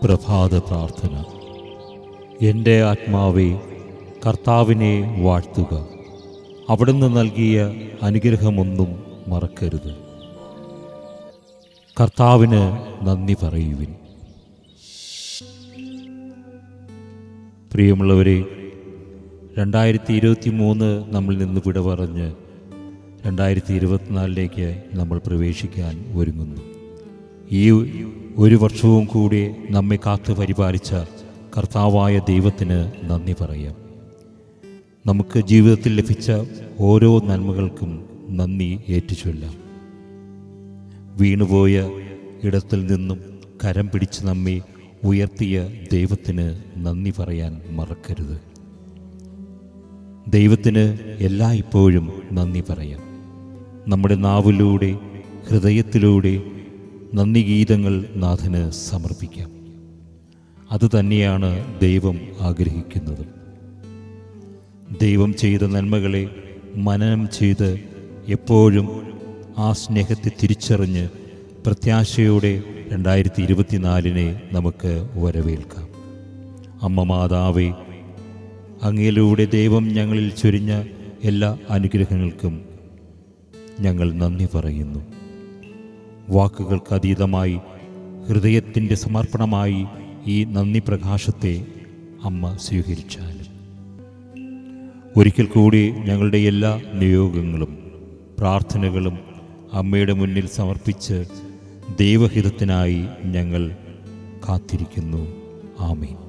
പ്രഭാത പ്രാർത്ഥന എൻ്റെ ആത്മാവെ കർത്താവിനെ വാഴ്ത്തുക അവിടുന്ന് നൽകിയ അനുഗ്രഹമൊന്നും മറക്കരുത് കർത്താവിന് നന്ദി പറയുവിൻ പ്രിയമുള്ളവരെ രണ്ടായിരത്തി ഇരുപത്തി മൂന്ന് നമ്മിൽ നിന്ന് വിട പറഞ്ഞ് രണ്ടായിരത്തി ഇരുപത്തിനാലിലേക്ക് നമ്മൾ പ്രവേശിക്കാൻ ഒരുങ്ങുന്നു ഈ ഒരു വർഷവും കൂടി നമ്മെ കാത്തു പരിപാലിച്ച കർത്താവായ ദൈവത്തിന് നന്ദി പറയാം നമുക്ക് ജീവിതത്തിൽ ലഭിച്ച ഓരോ നന്മകൾക്കും നന്ദി ഏറ്റുചൊല്ലാം വീണുപോയ ഇടത്തിൽ നിന്നും കരം പിടിച്ച് നമ്മെ ഉയർത്തിയ ദൈവത്തിന് നന്ദി പറയാൻ മറക്കരുത് ദൈവത്തിന് എല്ലായ്പ്പോഴും നന്ദി പറയാം നമ്മുടെ നാവിലൂടെ ഹൃദയത്തിലൂടെ നന്ദി ഗീതങ്ങൾ നാഥന് സമർപ്പിക്കാം അതുതന്നെയാണ് ദൈവം ആഗ്രഹിക്കുന്നത് ദൈവം ചെയ്ത നന്മകളെ മനനം ചെയ്ത് എപ്പോഴും ആ സ്നേഹത്തെ തിരിച്ചറിഞ്ഞ് പ്രത്യാശയോടെ രണ്ടായിരത്തി ഇരുപത്തിനാലിനെ നമുക്ക് വരവേൽക്കാം അമ്മ മാതാവേ അങ്ങയിലൂടെ ദൈവം ഞങ്ങളിൽ ചൊരിഞ്ഞ എല്ലാ അനുഗ്രഹങ്ങൾക്കും ഞങ്ങൾ നന്ദി പറയുന്നു വാക്കുകൾക്ക് അതീതമായി ഹൃദയത്തിൻ്റെ സമർപ്പണമായി ഈ നന്ദി പ്രകാശത്തെ അമ്മ സ്വീകരിച്ചാലും ഒരിക്കൽ കൂടി ഞങ്ങളുടെ എല്ലാ നിയോഗങ്ങളും പ്രാർത്ഥനകളും അമ്മയുടെ മുന്നിൽ സമർപ്പിച്ച് ദൈവഹിതത്തിനായി ഞങ്ങൾ കാത്തിരിക്കുന്നു ആമീൻ